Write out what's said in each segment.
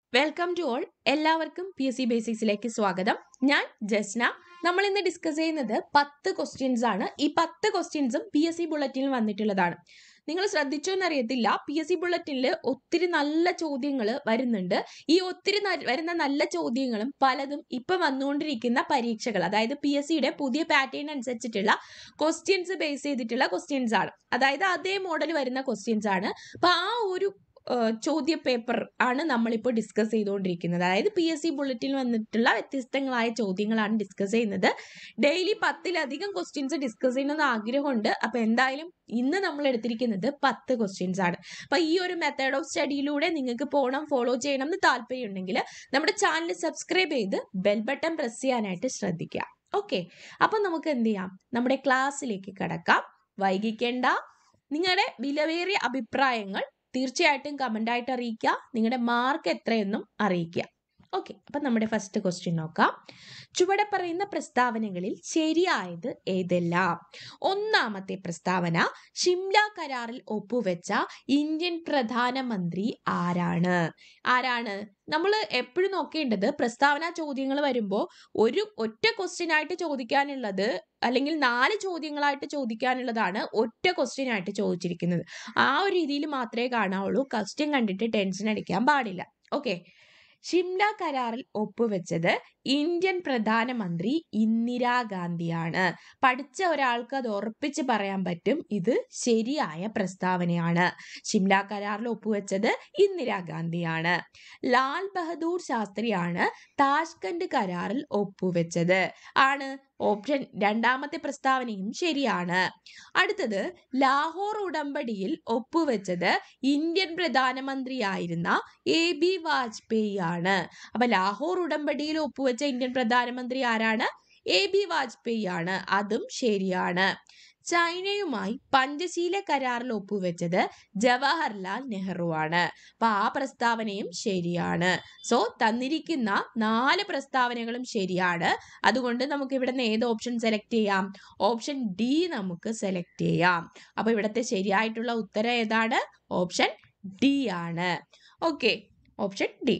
welcome to all എല്ലാവർക്കും P S C ബേസിക്സിലേക്ക് സ്വാഗതം ഞാൻ ജസ്ന നമ്മൾ ഇന്ന് ഡിസ്കസ് ചെയ്യുന്നത് പത്ത് ക്വസ്റ്റ്യൻസ് ആണ് ഈ പത്ത് ക്വസ്റ്റ്യൻസും പി എസ് സി ബുള്ളറ്റിനിൽ വന്നിട്ടുള്ളതാണ് നിങ്ങൾ ശ്രദ്ധിച്ചോ എന്നറിയത്തില്ല പി എസ് സി ബുള്ളറ്റിനിൽ ഒത്തിരി നല്ല ചോദ്യങ്ങൾ വരുന്നുണ്ട് ഈ ഒത്തിരി ന- വരുന്ന നല്ല ചോദ്യങ്ങളും പലതും ഇപ്പൊ വന്നുകൊണ്ടിരിക്കുന്ന പരീക്ഷകൾ അതായത് പി എസ് സിയുടെ പുതിയ പാറ്റേൺ അനുസരിച്ചിട്ടുള്ള ക്വസ്റ്റ്യൻസ് ബേസ് ചെയ്തിട്ടുള്ള ക്വസ്റ്റ്യൻസ് ആണ് അതായത് അതേ മോഡൽ വരുന്ന ക്വസ്റ്റ്യൻസ് ആണ് അപ്പൊ ആ ഒരു ഏഹ് ചോദ്യ പേപ്പർ ആണ് നമ്മളിപ്പോൾ ഡിസ്കസ് ചെയ്തുകൊണ്ടിരിക്കുന്നത് അതായത് പി എസ് സി ബുള്ളറ്റിൽ വന്നിട്ടുള്ള വ്യത്യസ്തങ്ങളായ ചോദ്യങ്ങളാണ് ഡിസ്കസ് ചെയ്യുന്നത് ഡെയിലി പത്തിലധികം ക്വസ്റ്റ്യൻസ് ഡിസ്കസ് ചെയ്യണമെന്ന് ആഗ്രഹമുണ്ട് അപ്പൊ എന്തായാലും ഇന്ന് നമ്മൾ എടുത്തിരിക്കുന്നത് പത്ത് ക്വസ്റ്റ്യൻസ് ആണ് അപ്പൊ ഈ ഒരു മെത്തേഡ് ഓഫ് സ്റ്റഡിയിലൂടെ നിങ്ങൾക്ക് പോകണം ഫോളോ ചെയ്യണം എന്ന് താല്പര്യമുണ്ടെങ്കിൽ നമ്മുടെ ചാനൽ സബ്സ്ക്രൈബ് ചെയ്ത് ബെൽ ബട്ടൺ പ്രസ് ചെയ്യാനായിട്ട് ശ്രദ്ധിക്കുക ഓക്കെ അപ്പൊ നമുക്ക് എന്ത് ചെയ്യാം നമ്മുടെ ക്ലാസ്സിലേക്ക് കടക്കാം വൈകിക്കേണ്ട നിങ്ങളുടെ വിലവേറിയ അഭിപ്രായങ്ങൾ തീർച്ചയായിട്ടും കമന്റ് ആയിട്ട് അറിയിക്കുക നിങ്ങളുടെ മാർക്ക് എത്രയെന്നും അറിയിക്കുക ഓക്കെ അപ്പൊ നമ്മുടെ ഫസ്റ്റ് ക്വസ്റ്റ്യൻ നോക്കാം ചുവടെ പറയുന്ന പ്രസ്താവനകളിൽ ശരിയായത് ഏതെല്ലാം ഒന്നാമത്തെ പ്രസ്താവന ഷിംല കരാറിൽ ഒപ്പുവെച്ച ഇന്ത്യൻ പ്രധാനമന്ത്രി ആരാണ് ആരാണ് നമ്മൾ എപ്പോഴും നോക്കേണ്ടത് പ്രസ്താവന ചോദ്യങ്ങൾ വരുമ്പോൾ ഒരു ഒറ്റ ക്വസ്റ്റ്യൻ ആയിട്ട് ചോദിക്കാനുള്ളത് അല്ലെങ്കിൽ നാല് ചോദ്യങ്ങളായിട്ട് ചോദിക്കാനുള്ളതാണ് ഒറ്റ ക്വസ്റ്റ്യൻ ആയിട്ട് ചോദിച്ചിരിക്കുന്നത് ആ ഒരു രീതിയിൽ മാത്രമേ കാണാവുള്ളൂ ക്വസ്റ്റ്യൻ കണ്ടിട്ട് ടെൻഷൻ അടിക്കാൻ പാടില്ല ഓക്കെ ഷിംല കരാറിൽ ഒപ്പുവെച്ചത് ഇന്ത്യൻ പ്രധാനമന്ത്രി ഇന്ദിരാഗാന്ധിയാണ് പഠിച്ച ഒരാൾക്ക് അത് ഉറപ്പിച്ച് പറയാൻ പറ്റും ഇത് ശരിയായ പ്രസ്താവനയാണ് ഷിംല കരാറിൽ ഒപ്പുവെച്ചത് ഇന്ദിരാഗാന്ധിയാണ് ലാൽ ബഹദൂർ ശാസ്ത്രിയാണ് താഷ്കന്റ് കരാറിൽ ഒപ്പുവെച്ചത് ആണ് ഓപ്ഷൻ രണ്ടാമത്തെ പ്രസ്താവനയും ശരിയാണ് അടുത്തത് ലാഹോർ ഉടമ്പടിയിൽ ഒപ്പുവെച്ചത് ഇന്ത്യൻ പ്രധാനമന്ത്രിയായിരുന്ന എ ബി വാജ്പേയി ആണ് അപ്പൊ ലാഹോർ ഉടമ്പടിയിൽ ഒപ്പുവെച്ച ഇന്ത്യൻ പ്രധാനമന്ത്രി ആരാണ് എ ബി വാജ്പേയി ആണ് അതും ശരിയാണ് ചൈനയുമായി പഞ്ചശീല കരാറിൽ ഒപ്പുവെച്ചത് ജവഹർലാൽ നെഹ്റു ആണ് അപ്പൊ ആ പ്രസ്താവനയും ശരിയാണ് സോ തന്നിരിക്കുന്ന നാല് പ്രസ്താവനകളും ശരിയാണ് അതുകൊണ്ട് നമുക്ക് ഇവിടെ നിന്ന് ഏത് ഓപ്ഷൻ സെലക്ട് ചെയ്യാം ഓപ്ഷൻ ഡി നമുക്ക് സെലക്ട് ചെയ്യാം അപ്പൊ ഇവിടുത്തെ ശരിയായിട്ടുള്ള ഉത്തരം ഏതാണ് ഓപ്ഷൻ ഡി ആണ് ഓക്കെ ഓപ്ഷൻ ഡി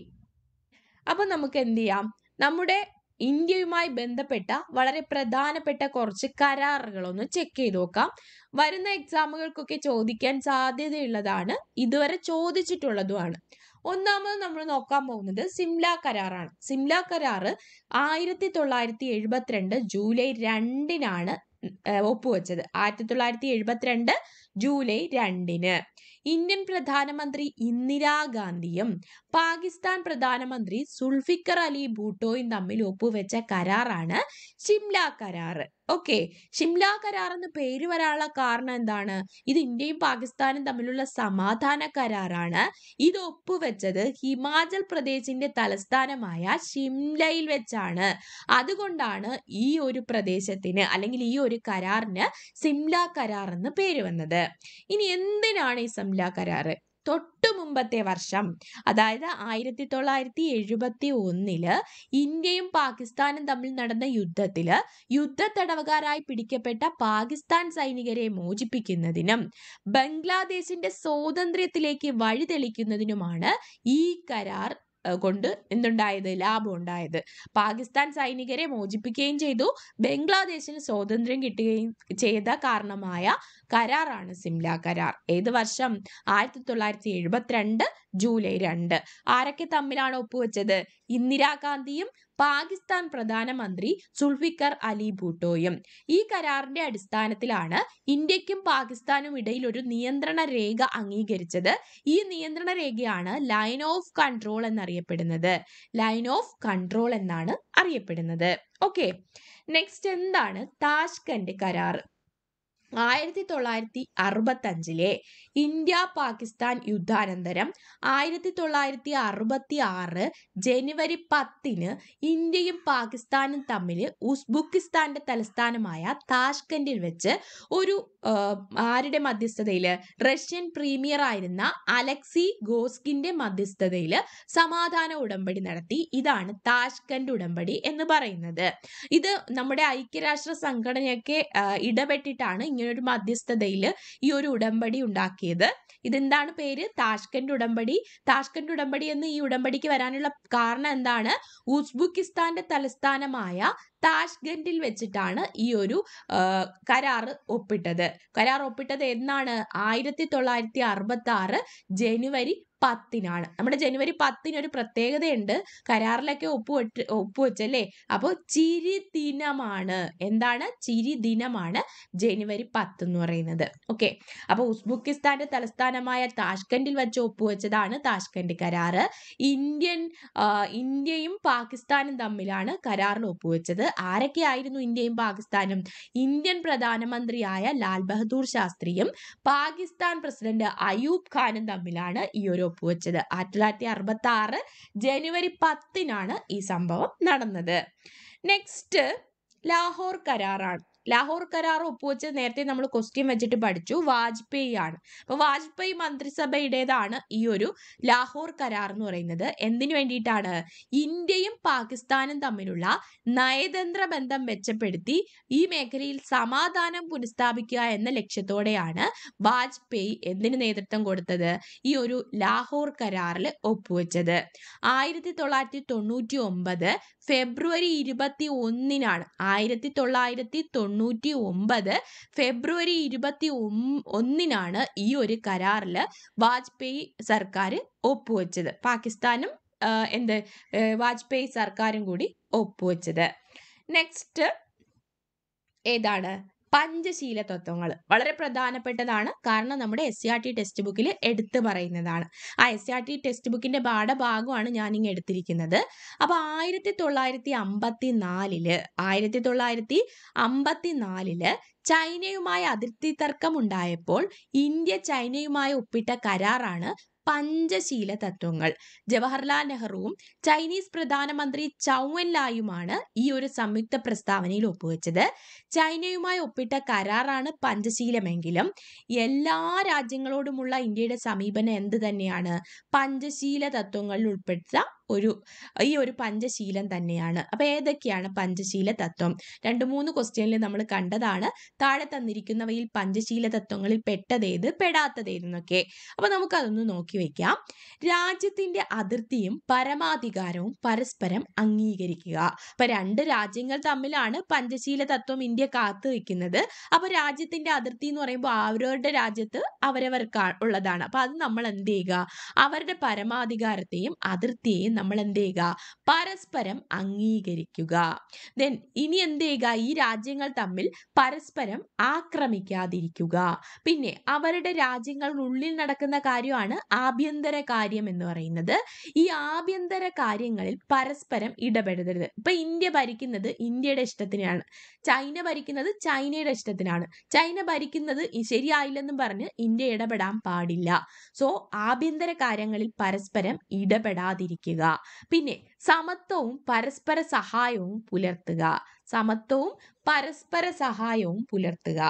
അപ്പൊ നമുക്ക് എന്ത് ചെയ്യാം നമ്മുടെ ഇന്ത്യയുമായി ബന്ധപ്പെട്ട വളരെ പ്രധാനപ്പെട്ട കുറച്ച് കരാറുകളൊന്ന് ചെക്ക് ചെയ്ത് നോക്കാം വരുന്ന എക്സാമുകൾക്കൊക്കെ ചോദിക്കാൻ സാധ്യതയുള്ളതാണ് ഇതുവരെ ചോദിച്ചിട്ടുള്ളതുമാണ് ഒന്നാമത് നമ്മൾ നോക്കാൻ പോകുന്നത് സിംല കരാറാണ് സിംല കരാറ് ആയിരത്തി തൊള്ളായിരത്തി എഴുപത്തിരണ്ട് ജൂലൈ രണ്ടിനാണ് ഏഹ് ഒപ്പുവെച്ചത് ആയിരത്തി തൊള്ളായിരത്തി എഴുപത്തിരണ്ട് ജൂലൈ രണ്ടിന് ഇന്ത്യൻ പ്രധാനമന്ത്രി ഇന്ദിരാഗാന്ധിയും പാകിസ്ഥാൻ പ്രധാനമന്ത്രി സുൾഫിക്കർ അലി ഭൂട്ടോയും തമ്മിൽ ഒപ്പുവെച്ച കരാറാണ് ഷിംല കരാറ് ഓക്കെ ഷിംല കരാർ എന്ന് പേര് വരാനുള്ള കാരണം എന്താണ് ഇത് ഇന്ത്യയും പാകിസ്ഥാനും തമ്മിലുള്ള സമാധാന കരാറാണ് ഇത് ഒപ്പുവെച്ചത് ഹിമാചൽ പ്രദേശിന്റെ തലസ്ഥാനമായ ഷിംലയിൽ വെച്ചാണ് അതുകൊണ്ടാണ് ഈ ഒരു പ്രദേശത്തിന് അല്ലെങ്കിൽ ഈ ഒരു കരാറിന് സിംല കരാർ എന്ന് പേര് വന്നത് ഇനി എന്തിനാണ് ഈ സിംല കരാറ് തൊട്ടു മുമ്പത്തെ വർഷം അതായത് ആയിരത്തി തൊള്ളായിരത്തി എഴുപത്തി ഒന്നില് ഇന്ത്യയും പാകിസ്ഥാനും തമ്മിൽ നടന്ന യുദ്ധത്തില് യുദ്ധ തടവുകാരായി പിടിക്കപ്പെട്ട പാകിസ്ഥാൻ സൈനികരെ മോചിപ്പിക്കുന്നതിനും ബംഗ്ലാദേശിന്റെ സ്വാതന്ത്ര്യത്തിലേക്ക് വഴിതെളിക്കുന്നതിനുമാണ് ഈ കരാർ ഏഹ്, കൊണ്ട് എന്തുണ്ടായത് ലാഭം ഉണ്ടായത് പാകിസ്ഥാൻ സൈനികരെ മോചിപ്പിക്കുകയും ചെയ്തു ബംഗ്ലാദേശിന് സ്വാതന്ത്ര്യം കിട്ടുകയും ചെയ്ത കാരണമായ കരാറാണ് സിംല കരാർ ഏത് വർഷം ആയിരത്തി തൊള്ളായിരത്തി എഴുപത്തിരണ്ട് ജൂലൈ രണ്ട് ആരൊക്കെ തമ്മിലാണ് ഒപ്പുവെച്ചത് ഇന്ദിരാഗാന്ധിയും പാകിസ്ഥാൻ പ്രധാനമന്ത്രി സുൾഫിക്കർ അലി ഭൂട്ടോയും ഈ കരാറിന്റെ അടിസ്ഥാനത്തിലാണ് ഇന്ത്യക്കും പാകിസ്ഥാനും ഇടയിൽ ഒരു നിയന്ത്രണ രേഖ അംഗീകരിച്ചത് ഈ നിയന്ത്രണ രേഖയാണ് ലൈൻ ഓഫ് കൺട്രോൾ എന്നറിയപ്പെടുന്നത് ലൈൻ ഓഫ് കൺട്രോൾ എന്നാണ് അറിയപ്പെടുന്നത് ഓക്കെ നെക്സ്റ്റ് എന്താണ് താഷ്കന്റ് കരാർ ആയിരത്തി തൊള്ളായിരത്തി അറുപത്തി അഞ്ചിലെ ഇന്ത്യ പാകിസ്ഥാൻ യുദ്ധാനന്തരം ആയിരത്തി തൊള്ളായിരത്തി അറുപത്തി ആറ് ജനുവരി പത്തിന് ഇന്ത്യയും പാകിസ്ഥാനും തമ്മിൽ ഉസ്ബുക്കിസ്ഥാന്റെ തലസ്ഥാനമായ താഷ്കന്റിൽ വെച്ച് ഒരു ആ, ആരുടെ മധ്യസ്ഥതയിൽ റഷ്യൻ പ്രീമിയർ ആയിരുന്ന അലക്സി ഗോസ്കിന്റെ മധ്യസ്ഥതയിൽ സമാധാന ഉടമ്പടി നടത്തി ഇതാണ് താഷ്കന്റ് ഉടമ്പടി എന്ന് പറയുന്നത് ഇത് നമ്മുടെ ഐക്യരാഷ്ട്ര സംഘടനയൊക്കെ ആ, ഇടപെട്ടിട്ടാണ് ഇങ്ങനൊരു മധ്യസ്ഥതയിൽ ഈ ഒരു ഉടമ്പടി ഉണ്ടാക്കിയത് ഇതെന്താണ് പേര് താഷ്കന്റ് ഉടമ്പടി താഷ്കന്റ് ഉടമ്പടി എന്ന് ഈ ഉടമ്പടിക്ക് വരാനുള്ള കാരണം എന്താണ് ഉസ്ബുക്കിസ്ഥാന്റെ തലസ്ഥാനമായ താഷ്കന്റിൽ വെച്ചിട്ടാണ് ഈ ഒരു കരാറ് ഒപ്പിട്ടത് കരാർ ഒപ്പിട്ടത് എന്നാണ് ആയിരത്തി തൊള്ളായിരത്തി അറുപത്തി ആറ് ജനുവരി പത്തിനാണ് നമ്മുടെ ജനുവരി പത്തിന് ഒരു പ്രത്യേകതയുണ്ട് കരാറിലൊക്കെ ഒപ്പുവെട്ട് ഒപ്പുവെച്ചല്ലേ അപ്പോൾ ചിരി ദിനമാണ് എന്താണ് ചിരി ദിനമാണ് ജനുവരി പത്ത് എന്ന് പറയുന്നത് ഓക്കെ അപ്പോൾ ഉസ്ബുക്കിസ്ഥാന്റെ തലസ്ഥാനമായ താഷ്കന്റിൽ വെച്ച് ഒപ്പുവെച്ചതാണ് താഷ്കന്റ് കരാറ് ഇന്ത്യൻ ഇന്ത്യയും പാകിസ്ഥാനും തമ്മിലാണ് കരാറിൽ ഒപ്പുവെച്ചത് ആരൊക്കെയായിരുന്നു ഇന്ത്യയും പാകിസ്ഥാനും ഇന്ത്യൻ പ്രധാനമന്ത്രിയായ ലാൽ ബഹദൂർ ശാസ്ത്രിയും പാകിസ്ഥാൻ പ്രസിഡന്റ് അയൂബ് ഖാനും തമ്മിലാണ് ഈ ഒരു ഒപ്പുവെച്ചത് ആയിരത്തി തൊള്ളായിരത്തി അറുപത്തി ആറ് ജനുവരി പത്തിനാണ് ഈ സംഭവം നടന്നത് നെക്സ്റ്റ് ലാഹോർ കരാറാണ് ലാഹോർ കരാർ ഒപ്പുവെച്ച് നേരത്തെ നമ്മൾ ക്വസ്റ്റ്യൻ വെച്ചിട്ട് പഠിച്ചു വാജ്പേയി ആണ് അപ്പൊ വാജ്പേയി മന്ത്രിസഭയുടേതാണ് ഈ ഒരു ലാഹോർ കരാർ എന്ന് പറയുന്നത് എന്തിനു വേണ്ടിയിട്ടാണ് ഇന്ത്യയും പാകിസ്ഥാനും തമ്മിലുള്ള നയതന്ത്ര ബന്ധം മെച്ചപ്പെടുത്തി ഈ മേഖലയിൽ സമാധാനം പുനഃസ്ഥാപിക്കുക എന്ന ലക്ഷ്യത്തോടെയാണ് വാജ്പേയി എന്തിനു നേതൃത്വം കൊടുത്തത് ഈ ഒരു ലാഹോർ കരാറിൽ ഒപ്പുവെച്ചത് ആയിരത്തി തൊള്ളായിരത്തി തൊണ്ണൂറ്റി ഒമ്പത് ഫെബ്രുവരി ഇരുപത്തി ഒന്നിനാണ് ആയിരത്തി തൊള്ളായിരത്തി തൊണ്ണൂറ്റി ഒമ്പത് ഫെബ്രുവരി ഇരുപത്തി ഒന്നിനാണ് ഈ ഒരു കരാറിൽ വാജ്പേയി സർക്കാർ ഒപ്പുവെച്ചത് പാകിസ്ഥാനും എന്ത് വാജ്പേയി സർക്കാരും കൂടി ഒപ്പുവെച്ചത് നെക്സ്റ്റ് ഏതാണ് പഞ്ചശീല തത്വങ്ങൾ വളരെ പ്രധാനപ്പെട്ടതാണ് കാരണം നമ്മുടെ S C R T text ബുക്കിൽ എടുത്തു പറയുന്നതാണ് ആ S C R T text ബുക്കിന്റെ പാഠഭാഗമാണ് ഞാൻ ഇങ്ങനെ എടുത്തിരിക്കുന്നത് അപ്പൊ ആയിരത്തി തൊള്ളായിരത്തി അമ്പത്തി നാലില് ആയിരത്തി തൊള്ളായിരത്തി അമ്പത്തി നാലില് ചൈനയുമായി അതിർത്തി തർക്കം ഉണ്ടായപ്പോൾ ഇന്ത്യ ചൈനയുമായി ഒപ്പിട്ട കരാറാണ് പഞ്ചശീല തത്വങ്ങൾ ജവഹർലാൽ നെഹ്റുവും ചൈനീസ് പ്രധാനമന്ത്രി ചൗവൻ ലായുമാണ് ഈ ഒരു സംയുക്ത പ്രസ്താവനയിൽ ഒപ്പുവെച്ചത് ചൈനയുമായി ഒപ്പിട്ട കരാറാണ് പഞ്ചശീലമെങ്കിലും എല്ലാ രാജ്യങ്ങളോടുമുള്ള ഇന്ത്യയുടെ സമീപനം എന്ത് തന്നെയാണ് പഞ്ചശീല തത്വങ്ങളിൽ ഉൾപ്പെടുത്ത ഒരു ഈ ഒരു പഞ്ചശീലം തന്നെയാണ് അപ്പൊ ഏതൊക്കെയാണ് പഞ്ചശീല തത്വം രണ്ട് മൂന്ന് ക്വസ്റ്റ്യനിൽ നമ്മൾ കണ്ടതാണ് താഴെ തന്നിരിക്കുന്നവയിൽ പഞ്ചശീല തത്വങ്ങളിൽ പെട്ടതേത് പെടാത്തതേതെന്നൊക്കെ അപ്പൊ നമുക്കതൊന്ന് നോക്കി വെക്കാം രാജ്യത്തിന്റെ അതിർത്തിയും പരമാധികാരവും പരസ്പരം അംഗീകരിക്കുക അപ്പൊ രണ്ട് രാജ്യങ്ങൾ തമ്മിലാണ് പഞ്ചശീല തത്വം ഇന്ത്യ കാത്തു വെക്കുന്നത് അപ്പൊ രാജ്യത്തിന്റെ അതിർത്തി എന്ന് പറയുമ്പോൾ അവരവരുടെ രാജ്യത്ത് അവരവർക്ക് ഉള്ളതാണ് അപ്പൊ അത് നമ്മൾ എന്ത് ചെയ്യുക അവരുടെ പരമാധികാരത്തെയും അതിർത്തിയെയും നമ്മൾ എന്ത് ചെയ്യുക പരസ്പരം അംഗീകരിക്കുക ദെൻ ഇനി എന്ത് ചെയ്യുക ഈ രാജ്യങ്ങൾ തമ്മിൽ പരസ്പരം ആക്രമിക്കാതിരിക്കുക പിന്നെ അവരുടെ രാജ്യങ്ങളുള്ളിൽ നടക്കുന്ന കാര്യമാണ് ആഭ്യന്തര കാര്യം എന്ന് പറയുന്നത് ഈ ആഭ്യന്തര കാര്യങ്ങളിൽ പരസ്പരം ഇടപെടരുത് ഇപ്പൊ ഇന്ത്യ ഭരിക്കുന്നത് ഇന്ത്യയുടെ ഇഷ്ടത്തിനാണ് ചൈന ഭരിക്കുന്നത് ചൈനയുടെ ഇഷ്ടത്തിനാണ് ചൈന ഭരിക്കുന്നത് ശരിയായില്ലെന്നും പറഞ്ഞ് ഇന്ത്യ ഇടപെടാൻ പാടില്ല സോ ആഭ്യന്തര കാര്യങ്ങളിൽ പരസ്പരം ഇടപെടാതിരിക്കുക പിന്നെ സമത്വവും പരസ്പര സഹായവും പുലർത്തുക സമത്വവും പരസ്പര സഹായവും പുലർത്തുക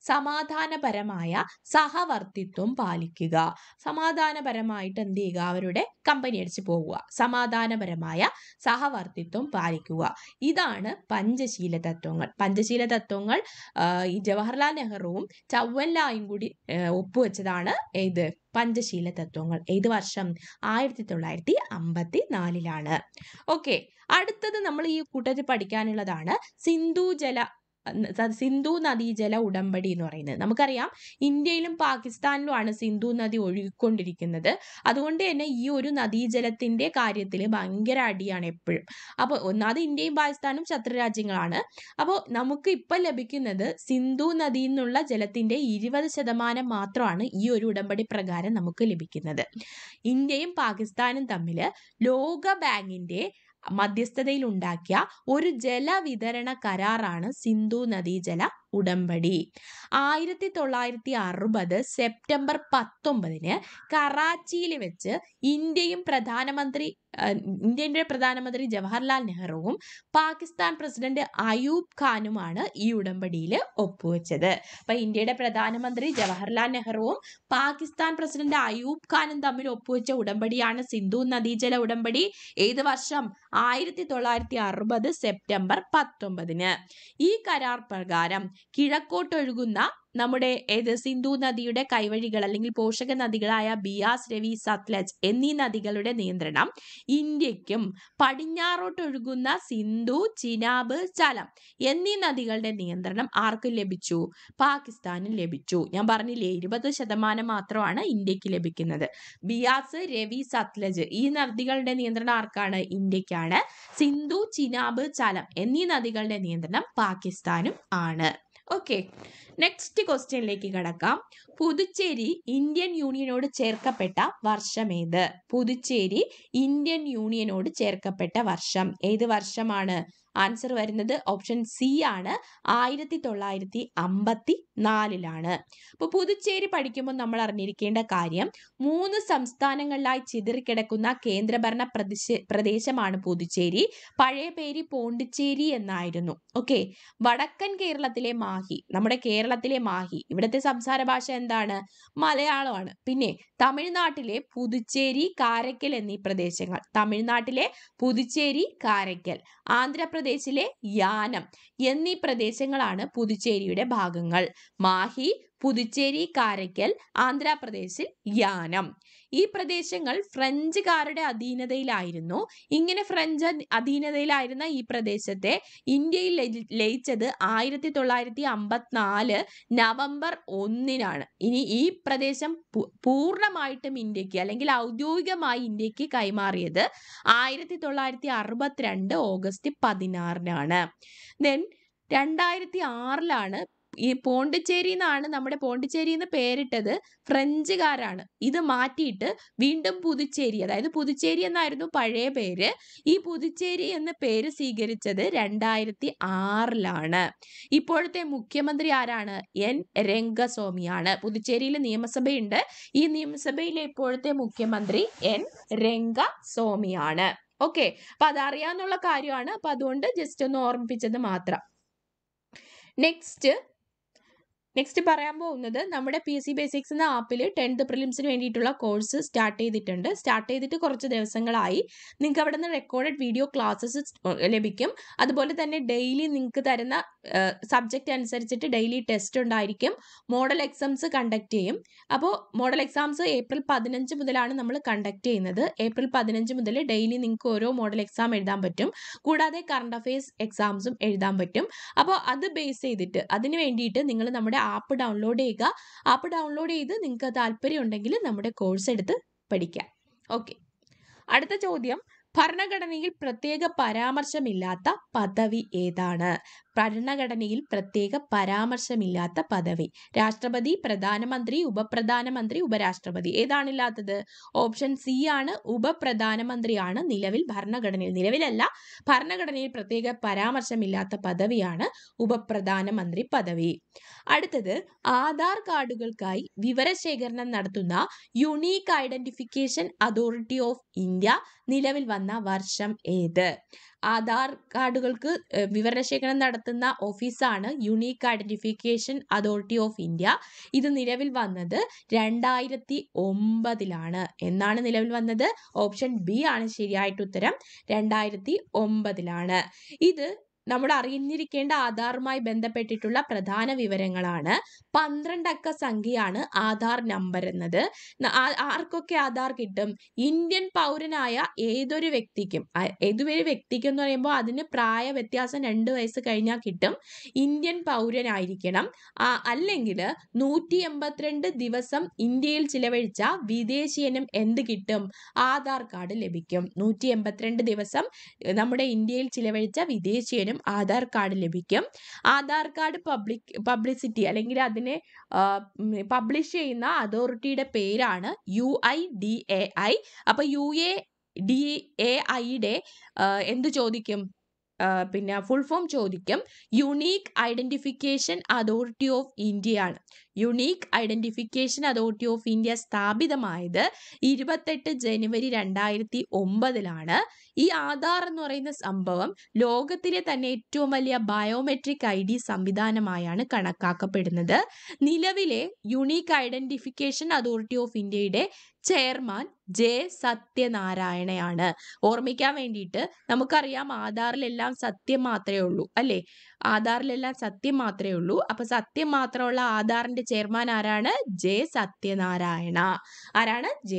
സമാധാനപരമായ സഹവർത്തിത്വം പാലിക്കുക സമാധാനപരമായിട്ട് എന്ത് ചെയ്യുക അവരുടെ കമ്പനി അടിച്ച് പോവുക സമാധാനപരമായ സഹവർത്തിത്വം പാലിക്കുക ഇതാണ് പഞ്ചശീല തത്വങ്ങൾ പഞ്ചശീല തത്വങ്ങൾ ഈ ജവഹർലാൽ നെഹ്റുവും ചവ്വൻലായും കൂടി ഒപ്പുവെച്ചതാണ് ഏത് പഞ്ചശീല തത്വങ്ങൾ ഏത് വർഷം ആയിരത്തി തൊള്ളായിരത്തി അമ്പത്തി നാലിലാണ് ഓക്കെ അടുത്തത് നമ്മൾ ഈ കൂട്ടത്തിൽ പഠിക്കാനുള്ളതാണ് സിന്ധു ജല സിന്ധു നദീജല ഉടമ്പടി എന്ന് പറയുന്നത് നമുക്കറിയാം ഇന്ത്യയിലും പാകിസ്ഥാനിലുമാണ് സിന്ധു നദി ഒഴുകിക്കൊണ്ടിരിക്കുന്നത് അതുകൊണ്ട് തന്നെ ഈ ഒരു നദീജലത്തിന്റെ കാര്യത്തിൽ ഭയങ്കര അടിയാണ് എപ്പോഴും അപ്പോൾ ഒന്നാമത് ഇന്ത്യയും പാകിസ്ഥാനും ശത്രുരാജ്യങ്ങളാണ് അപ്പോൾ നമുക്ക് ഇപ്പം ലഭിക്കുന്നത് സിന്ധു നദിയിൽ നിന്നുള്ള ജലത്തിന്റെ ഇരുപത് ശതമാനം മാത്രമാണ് ഈ ഒരു ഉടമ്പടി പ്രകാരം നമുക്ക് ലഭിക്കുന്നത് ഇന്ത്യയും പാകിസ്ഥാനും തമ്മിൽ ലോക ബാങ്കിന്റെ മധ്യസ്ഥതയിൽ ഉണ്ടാക്കിയ ഒരു ജലവിതരണ കരാറാണ് സിന്ധു നദീജല ഉടമ്പടി ആയിരത്തി തൊള്ളായിരത്തി അറുപത് സെപ്റ്റംബർ പത്തൊമ്പതിന് കറാച്ചിയിൽ വെച്ച് ഇന്ത്യയും പ്രധാനമന്ത്രി ഇന്ത്യയുടെ പ്രധാനമന്ത്രി ജവഹർലാൽ നെഹ്റുവും പാകിസ്ഥാൻ പ്രസിഡന്റ് അയൂബ് ഖാനുമാണ് ഈ ഉടമ്പടിയിൽ ഒപ്പുവെച്ചത് അപ്പൊ ഇന്ത്യയുടെ പ്രധാനമന്ത്രി ജവഹർലാൽ നെഹ്റുവും പാകിസ്ഥാൻ പ്രസിഡന്റ് അയൂബ് ഖാനും തമ്മിൽ ഒപ്പുവെച്ച ഉടമ്പടിയാണ് സിന്ധു നദീജല ഉടമ്പടി ഏത് വർഷം ആയിരത്തി തൊള്ളായിരത്തി അറുപത് സെപ്റ്റംബർ പത്തൊമ്പതിന് ഈ കരാർ പ്രകാരം കിഴക്കോട്ടൊഴുകുന്ന നമ്മുടെ ഏത് സിന്ധു നദിയുടെ കൈവഴികൾ അല്ലെങ്കിൽ പോഷക നദികളായ ബിയാസ് രവി സത്ലജ് എന്നീ നദികളുടെ നിയന്ത്രണം ഇന്ത്യക്കും പടിഞ്ഞാറോട്ടൊഴുകുന്ന സിന്ധു ചിനാബ് ചലം എന്നീ നദികളുടെ നിയന്ത്രണം ആർക്കും ലഭിച്ചു പാകിസ്ഥാനും ലഭിച്ചു ഞാൻ പറഞ്ഞില്ലേ ഇരുപത് ശതമാനം മാത്രമാണ് ഇന്ത്യക്ക് ലഭിക്കുന്നത് ബിയാസ് രവി സത്ലജ് ഈ നദികളുടെ നിയന്ത്രണം ആർക്കാണ് ഇന്ത്യക്കാണ് സിന്ധു ചിനാബ് ചലം എന്നീ നദികളുടെ നിയന്ത്രണം പാകിസ്ഥാനും ആണ് ഓക്കെ നെക്സ്റ്റ് ക്വസ്റ്റ്യനിലേക്ക് കടക്കാം പുതുച്ചേരി ഇന്ത്യൻ യൂണിയനോട് ചേർക്കപ്പെട്ട വർഷമേത് പുതുച്ചേരി ഇന്ത്യൻ യൂണിയനോട് ചേർക്കപ്പെട്ട വർഷം ഏത് വർഷമാണ് ആൻസർ വരുന്നത് ഓപ്ഷൻ സി ആണ് ആയിരത്തി തൊള്ളായിരത്തി അമ്പത്തി നാലിലാണ് അപ്പോൾ പുതുച്ചേരി പഠിക്കുമ്പോൾ നമ്മൾ അറിഞ്ഞിരിക്കേണ്ട കാര്യം മൂന്ന് സംസ്ഥാനങ്ങളിലായി ചിതറിക്കിടക്കുന്ന കേന്ദ്രഭരണ പ്രദേശ പ്രദേശമാണ് പുതുച്ചേരി പഴയ പേര് പോണ്ടിച്ചേരി എന്നായിരുന്നു ഓക്കെ വടക്കൻ കേരളത്തിലെ മാഹി നമ്മുടെ കേരളത്തിലെ മാഹി ഇവിടുത്തെ സംസാര ഭാഷ എന്താണ് മലയാളമാണ് പിന്നെ തമിഴ്നാട്ടിലെ പുതുച്ചേരി കാരയ്ക്കൽ എന്നീ പ്രദേശങ്ങൾ തമിഴ്നാട്ടിലെ പുതുച്ചേരി കാരയ്ക്കൽ ആന്ധ്രാപ്രദേശിലെ യാനം എന്നീ പ്രദേശങ്ങളാണ് പുതുച്ചേരിയുടെ ഭാഗങ്ങൾ മാഹി പുതുച്ചേരി കാരയ്ക്കൽ ആന്ധ്രാപ്രദേശിൽ യാനം ഈ പ്രദേശങ്ങൾ ഫ്രഞ്ചുകാരുടെ അധീനതയിലായിരുന്നു ഇങ്ങനെ ഫ്രഞ്ച് അധീ- അധീനതയിലായിരുന്ന ഈ പ്രദേശത്തെ ഇന്ത്യയിൽ ലയി- ലയിച്ചത് ആയിരത്തി തൊള്ളായിരത്തി അമ്പത്തിനാല് നവംബർ ഒന്നിനാണ് ഇനി ഈ പ്രദേശം പു- പൂർണ്ണമായിട്ടും ഇന്ത്യക്ക് അല്ലെങ്കിൽ ഔദ്യോഗികമായി ഇന്ത്യക്ക് കൈമാറിയത് ആയിരത്തി തൊള്ളായിരത്തി അറുപത്തിരണ്ട് ഓഗസ്റ്റ് പതിനാറിനാണ് ദെൻ രണ്ടായിരത്തി ആറിലാണ് ഈ പോണ്ടിച്ചേരി എന്നാണ് നമ്മുടെ പോണ്ടിച്ചേരി എന്ന് പേരിട്ടത് ഫ്രഞ്ചുകാരാണ് ഇത് മാറ്റിയിട്ട് വീണ്ടും പുതുച്ചേരി അതായത് പുതുച്ചേരി എന്നായിരുന്നു പഴയ പേര് ഈ പുതുച്ചേരി എന്ന പേര് സ്വീകരിച്ചത് രണ്ടായിരത്തി ആറിലാണ് ഇപ്പോഴത്തെ മുഖ്യമന്ത്രി ആരാണ് എൻ രംഗസ്വാമിയാണ് പുതുച്ചേരിയിൽ നിയമസഭയുണ്ട് ഈ നിയമസഭയിലെ ഇപ്പോഴത്തെ മുഖ്യമന്ത്രി എൻ രംഗസ്വാമിയാണ് ഓക്കെ അപ്പൊ അതറിയാന്നുള്ള കാര്യമാണ് അപ്പൊ അതുകൊണ്ട് ജസ്റ്റ് ഒന്ന് ഓർമ്മിപ്പിച്ചത് മാത്രം നെക്സ്റ്റ് നെക്സ്റ്റ് പറയാൻ പോകുന്നത് നമ്മുടെ പി എസ് സി ബേസിക്സ് എന്ന ആപ്പിൽ ടെൻത്ത് പ്രിലിംസിന് വേണ്ടിയിട്ടുള്ള കോഴ്സ് സ്റ്റാർട്ട് ചെയ്തിട്ടുണ്ട് സ്റ്റാർട്ട് ചെയ്തിട്ട് കുറച്ച് ദിവസങ്ങളായി നിങ്ങൾക്ക് അവിടെ നിന്ന് റെക്കോർഡഡ് വീഡിയോ ക്ലാസ്സസ് ലഭിക്കും അതുപോലെ തന്നെ ഡെയിലി നിങ്ങൾക്ക് തരുന്ന സബ്ജക്റ്റ് അനുസരിച്ചിട്ട് ഡെയിലി ടെസ്റ്റ് ഉണ്ടായിരിക്കും മോഡൽ എക്സാംസ് കണ്ടക്ട് ചെയ്യും അപ്പോൾ മോഡൽ എക്സാംസ് ഏപ്രിൽ പതിനഞ്ച് മുതലാണ് നമ്മൾ കണ്ടക്ട് ചെയ്യുന്നത് ഏപ്രിൽ പതിനഞ്ച് മുതൽ ഡെയിലി നിങ്ങൾക്ക് ഓരോ മോഡൽ എക്സാം എഴുതാൻ പറ്റും കൂടാതെ കറണ്ട് അഫയേഴ്സ് എക്സാംസും എഴുതാൻ പറ്റും അപ്പോൾ അത് ബേസ് ചെയ്തിട്ട് അതിന് വേണ്ടിയിട്ട് നിങ്ങൾ നമ്മുടെ ആപ്പ് ഡൗൺലോഡ് ചെയ്യുക ആപ്പ് ഡൗൺലോഡ് ചെയ്ത് നിങ്ങൾക്ക് താല്പര്യം ഉണ്ടെങ്കിൽ നമ്മുടെ കോഴ്സ് എടുത്ത് പഠിക്കാം ഓക്കെ അടുത്ത ചോദ്യം ഭരണഘടനയിൽ പ്രത്യേക പരാമർശമില്ലാത്ത പദവി ഏതാണ് ഭരണഘടനയിൽ പ്രത്യേക പരാമർശമില്ലാത്ത പദവി രാഷ്ട്രപതി പ്രധാനമന്ത്രി ഉപപ്രധാനമന്ത്രി ഉപരാഷ്ട്രപതി ഏതാണില്ലാത്തത് ഓപ്ഷൻ സി ആണ് ഉപപ്രധാനമന്ത്രിയാണ് നിലവിൽ ഭരണഘടനയിൽ നിലവിലല്ല ഭരണഘടനയിൽ പ്രത്യേക പരാമർശമില്ലാത്ത പദവിയാണ് ഉപപ്രധാനമന്ത്രി പദവി അടുത്തത് ആധാർ കാർഡുകൾക്കായി വിവരശേഖരണം നടത്തുന്ന unique identification authority of India നിലവിൽ വന്ന വർഷം ഏത് ആധാർ കാർഡുകൾക്ക് ഏഹ്, വിവരശേഖരണം നടത്തുന്ന ഓഫീസാണ് unique identification authority of India ഇത് നിലവിൽ വന്നത് രണ്ടായിരത്തി ഒമ്പതിലാണ് എന്നാണ് നിലവിൽ വന്നത് ഓപ്ഷൻ ബി ആണ് ശരിയായിട്ട് ഉത്തരം രണ്ടായിരത്തി ഒമ്പതിലാണ് ഇത് നമ്മൾ അറിഞ്ഞിരിക്കേണ്ട ആധാറുമായി ബന്ധപ്പെട്ടിട്ടുള്ള പ്രധാന വിവരങ്ങളാണ് പന്ത്രണ്ടക്ക സംഖ്യയാണ് ആധാർ നമ്പർ എന്നത് ന- ആ- ആർക്കൊക്കെ ആധാർ കിട്ടും ഇന്ത്യൻ പൗരനായ ഏതൊരു വ്യക്തിക്കും ആ- ഏതൊരു വ്യക്തിക്ക് എന്ന് പറയുമ്പോൾ അതിന് പ്രായ വ്യത്യാസം രണ്ട് വയസ്സ് കഴിഞ്ഞാൽ കിട്ടും ഇന്ത്യൻ പൗരനായിരിക്കണം ആ- അല്ലെങ്കിൽ നൂറ്റി എൺപത്തിരണ്ട് ദിവസം ഇന്ത്യയിൽ ചിലവഴിച്ച വിദേശീയനും എന്ത് കിട്ടും ആധാർ കാർഡ് ലഭിക്കും നൂറ്റി എൺപത്തിരണ്ട് ദിവസം ഏഹ്, നമ്മുടെ ഇന്ത്യയിൽ ചിലവഴിച്ച വിദേശീയനും ആധാർ കാർഡ് ലഭിക്കും ആധാർ കാർഡ് പബ്ലിക് പബ്ലിസിറ്റി അല്ലെങ്കിൽ അതിനെ പബ്ലിഷ് ചെയ്യുന്ന അതോറിറ്റിയുടെ പേരാണ് U I D A I അപ്പൊ യു എ ഡി എ ഐയുടെ എന്ത് ചോദിക്കും ആ, പിന്നെ ഫുൾ ഫോം ചോദിക്കും യുണീക്ക് ഐഡന്റിഫിക്കേഷൻ അതോറിറ്റി ഓഫ് ഇന്ത്യയാണ് unique identification authority of India സ്ഥാപിതമായത് ഇരുപത്തെട്ട് ജനുവരി രണ്ടായിരത്തി ഒമ്പതിലാണ് ഈ ആധാർ എന്ന് പറയുന്ന സംഭവം ലോകത്തിലെ തന്നെ ഏറ്റവും വലിയ ബയോമെട്രിക് ഐ ഡി സംവിധാനമായാണ് കണക്കാക്കപ്പെടുന്നത് നിലവിലെ യുണീക്ക് ഐഡന്റിഫിക്കേഷൻ അതോറിറ്റി ഓഫ് ഇന്ത്യയുടെ ചെയർമാൻ ജെ സത്യനാരായണയാണ് ഓർമ്മിക്കാൻ വേണ്ടിയിട്ട് നമുക്കറിയാം ആധാറിലെല്ലാം സത്യം മാത്രമേ ഉള്ളൂ അല്ലേ ആധാറിലെല്ലാം സത്യം മാത്രമേ ഉള്ളൂ അപ്പൊ സത്യം മാത്രമുള്ള ആധാറിന്റെ ചെയർമാൻ ആരാണ് ജെ സത്യനാരായണ ആരാണ് ജെ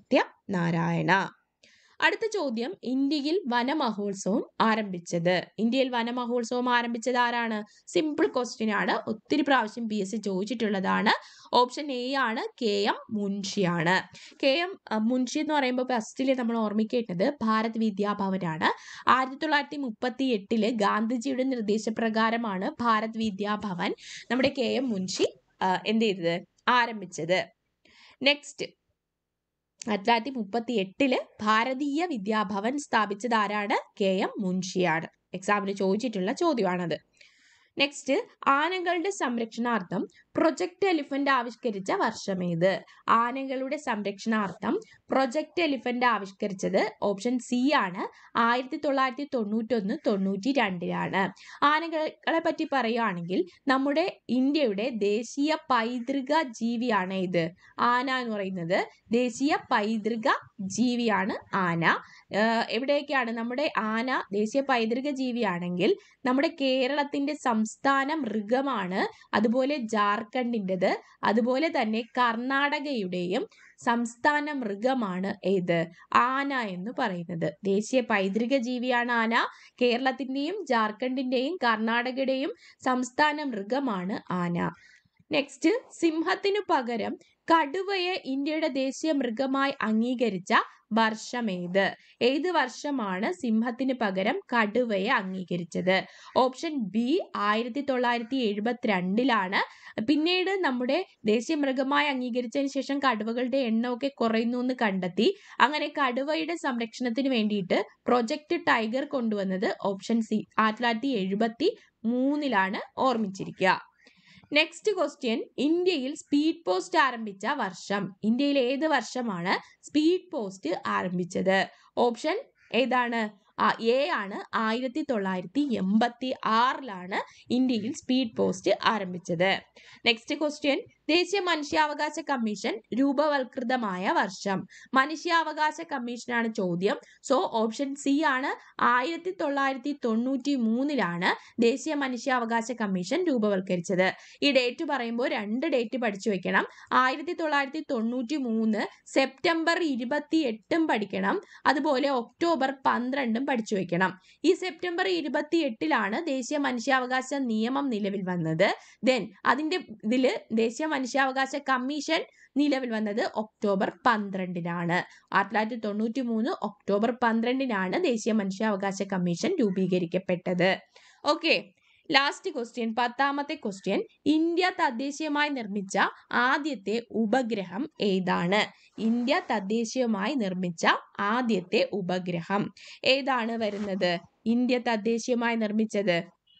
സത്യനാരായണ അടുത്ത ചോദ്യം ഇന്ത്യയിൽ വനമഹോത്സവം ആരംഭിച്ചത് ഇന്ത്യയിൽ വനമഹോത്സവം ആരംഭിച്ചത് ആരാണ് സിമ്പിൾ ക്വസ്റ്റ്യൻ ആണ് ഒത്തിരി പ്രാവശ്യം പി എസ് സി ചോദിച്ചിട്ടുള്ളതാണ് ഓപ്ഷൻ എ ആണ് കെ എം മുൻഷിയാണ് കെ എം മുൻഷി എന്ന് പറയുമ്പോൾ ഫസ്റ്റിൽ നമ്മൾ ഓർമ്മിക്കേണ്ടത് ഭാരത് വിദ്യാഭവനാണ് ആയിരത്തി തൊള്ളായിരത്തി മുപ്പത്തി എട്ടില് ഗാന്ധിജിയുടെ നിർദ്ദേശപ്രകാരമാണ് ഭാരത് വിദ്യാഭവൻ നമ്മുടെ കെ എം മുൻഷി ആ, എന്ത് ചെയ്തത് ആരംഭിച്ചത് നെക്സ്റ്റ് ആയിരത്തി തൊള്ളായിരത്തി മുപ്പത്തി എട്ടില് ഭാരതീയ വിദ്യാഭവൻ സ്ഥാപിച്ചത് ആരാണ് കെ എം മുൻഷിയാണ് എക്സാമിന് ചോദിച്ചിട്ടുള്ള ചോദ്യമാണത് നെക്സ്റ്റ് ആനകളുടെ സംരക്ഷണാർത്ഥം പ്രൊജക്ട് എലിഫന്റ് ആവിഷ്കരിച്ച വർഷമേത് ആനകളുടെ സംരക്ഷണാർത്ഥം പ്രൊജക്ട് എലിഫന്റ് ആവിഷ്കരിച്ചത് ഓപ്ഷൻ സി ആണ് ആയിരത്തി തൊള്ളായിരത്തി തൊണ്ണൂറ്റൊന്ന് തൊണ്ണൂറ്റി രണ്ടിലാണ് ആനകളെ പറ്റി പറയുകയാണെങ്കിൽ നമ്മുടെ ഇന്ത്യയുടെ ദേശീയ പൈതൃക ജീവിയാണ് ഇത് ആന എന്ന് പറയുന്നത് ദേശീയ പൈതൃക ജീവിയാണ് ആന ഏഹ് എവിടെയൊക്കെയാണ് നമ്മുടെ ആന ദേശീയ പൈതൃക ജീവിയാണെങ്കിൽ നമ്മുടെ കേരളത്തിന്റെ സംസ്ഥാന മൃഗമാണ് അതുപോലെ ജാർഖണ്ഡിൻ്റെത് അതുപോലെ തന്നെ കർണാടകയുടെയും സംസ്ഥാന മൃഗമാണ് ഏത് ആന എന്ന് പറയുന്നത് ദേശീയ പൈതൃക ജീവിയാണ് ആന കേരളത്തിന്റെയും ജാർഖണ്ഡിന്റെയും കർണാടകയുടെയും സംസ്ഥാന മൃഗമാണ് ആന നെക്സ്റ്റ് സിംഹത്തിനു പകരം കടുവയെ ഇന്ത്യയുടെ ദേശീയ മൃഗമായി അംഗീകരിച്ച വർഷമേത് ഏത് വർഷമാണ് സിംഹത്തിന് പകരം കടുവയെ അംഗീകരിച്ചത് ഓപ്ഷൻ ബി ആയിരത്തി തൊള്ളായിരത്തി എഴുപത്തിരണ്ടിലാണ് പിന്നീട് നമ്മുടെ ദേശീയ മൃഗമായി അംഗീകരിച്ചതിന് ശേഷം കടുവകളുടെ എണ്ണമൊക്കെ കുറയുന്നു എന്ന് കണ്ടെത്തി അങ്ങനെ കടുവയുടെ സംരക്ഷണത്തിന് വേണ്ടിയിട്ട് പ്രൊജക്ട് ടൈഗർ കൊണ്ടുവന്നത് ഓപ്ഷൻ സി ആയിരത്തി തൊള്ളായിരത്തി എഴുപത്തി മൂന്നിലാണ് ഓർമ്മിച്ചിരിക്കുക നെക്സ്റ്റ് ക്വസ്റ്റ്യൻ ഇന്ത്യയിൽ സ്പീഡ് പോസ്റ്റ് ആരംഭിച്ച വർഷം ഇന്ത്യയിൽ ഏത് വർഷമാണ് സ്പീഡ് പോസ്റ്റ് ആരംഭിച്ചത് ഓപ്ഷൻ ഏതാണ് ആ എ ആണ് ആയിരത്തി തൊള്ളായിരത്തി എൺപത്തി ആറിലാണ് ഇന്ത്യയിൽ സ്പീഡ് പോസ്റ്റ് ആരംഭിച്ചത് നെക്സ്റ്റ് ക്വസ്റ്റ്യൻ ദേശീയ മനുഷ്യാവകാശ കമ്മീഷൻ രൂപവൽകൃതമായ വർഷം മനുഷ്യാവകാശ കമ്മീഷനാണ് ചോദ്യം സോ ഓപ്ഷൻ സി ആണ് ആയിരത്തി തൊള്ളായിരത്തി തൊണ്ണൂറ്റി മൂന്നിലാണ് ദേശീയ മനുഷ്യാവകാശ കമ്മീഷൻ രൂപവൽക്കരിച്ചത് ഈ ഡേറ്റ് പറയുമ്പോൾ രണ്ട് ഡേറ്റ് പഠിച്ചു വെക്കണം ആയിരത്തി തൊള്ളായിരത്തി തൊണ്ണൂറ്റി മൂന്ന് സെപ്റ്റംബർ ഇരുപത്തി എട്ടും പഠിക്കണം അതുപോലെ ഒക്ടോബർ പന്ത്രണ്ടും പഠിച്ചു വെക്കണം ഈ സെപ്റ്റംബർ ഇരുപത്തി എട്ടിലാണ് ദേശീയ മനുഷ്യാവകാശ നിയമം നിലവിൽ വന്നത് ദെൻ അതിന്റെ ഇതില് ദേശീയ മനുഷ്യാവകാശ കമ്മീഷൻ നിലവിൽ വന്നത് ഒക്ടോബർ പന്ത്രണ്ടിനാണ് ആയിരത്തി തൊള്ളായിരത്തി തൊണ്ണൂറ്റി മൂന്ന് ഒക്ടോബർ പന്ത്രണ്ടിനാണ് ദേശീയ മനുഷ്യാവകാശ കമ്മീഷൻ രൂപീകരിക്കപ്പെട്ടത് ഓക്കെ ലാസ്റ്റ് ക്വസ്റ്റ്യൻ പത്താമത്തെ ക്വസ്റ്റ്യൻ ഇന്ത്യ തദ്ദേശീയമായി നിർമ്മിച്ച ആദ്യത്തെ ഉപഗ്രഹം ഏതാണ് ഇന്ത്യ തദ്ദേശീയമായി നിർമ്മിച്ച ആദ്യത്തെ ഉപഗ്രഹം ഏതാണ് വരുന്നത് ഇന്ത്യ തദ്ദേശീയമായി നിർമ്മിച്ചത്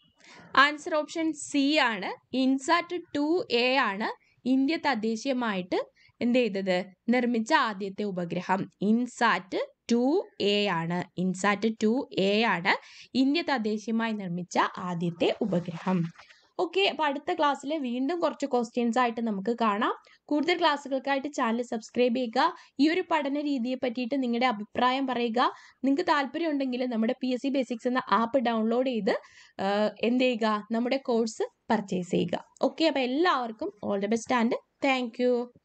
ആൻസർ ഓപ്ഷൻ സി ആണ് ഇൻസാറ്റ് ടു എ ആണ് ഇന്ത്യ തദ്ദേശീയമായിട്ട് എന്ത് ചെയ്തത് നിർമ്മിച്ച ആദ്യത്തെ ഉപഗ്രഹം ഇൻസാറ്റ് ടു എ ആണ് ഇൻസാറ്റ് ടു എ ആണ് ഇന്ത്യ തദ്ദേശീയമായി നിർമ്മിച്ച ആദ്യത്തെ ഉപഗ്രഹം ഓക്കെ അപ്പോൾ അടുത്ത ക്ലാസ്സിൽ വീണ്ടും കുറച്ച് ക്വസ്റ്റ്യൻസ് ആയിട്ട് നമുക്ക് കാണാം കൂടുതൽ ക്ലാസ്സുകൾക്കായിട്ട് ചാനൽ സബ്സ്ക്രൈബ് ചെയ്യുക ഈ ഒരു പഠന രീതിയെ പറ്റിയിട്ട് നിങ്ങളുടെ അഭിപ്രായം പറയുക നിങ്ങൾക്ക് താല്പര്യം ഉണ്ടെങ്കിൽ നമ്മുടെ പി എസ് സി ബേസിക്സ് എന്ന ആപ്പ് ഡൗൺലോഡ് ചെയ്ത് ആഹ് എന്ത് ചെയ്യുക നമ്മുടെ കോഴ്സ് പർച്ചേസ് ചെയ്യുക ഓക്കെ അപ്പോൾ എല്ലാവർക്കും all the best and thank U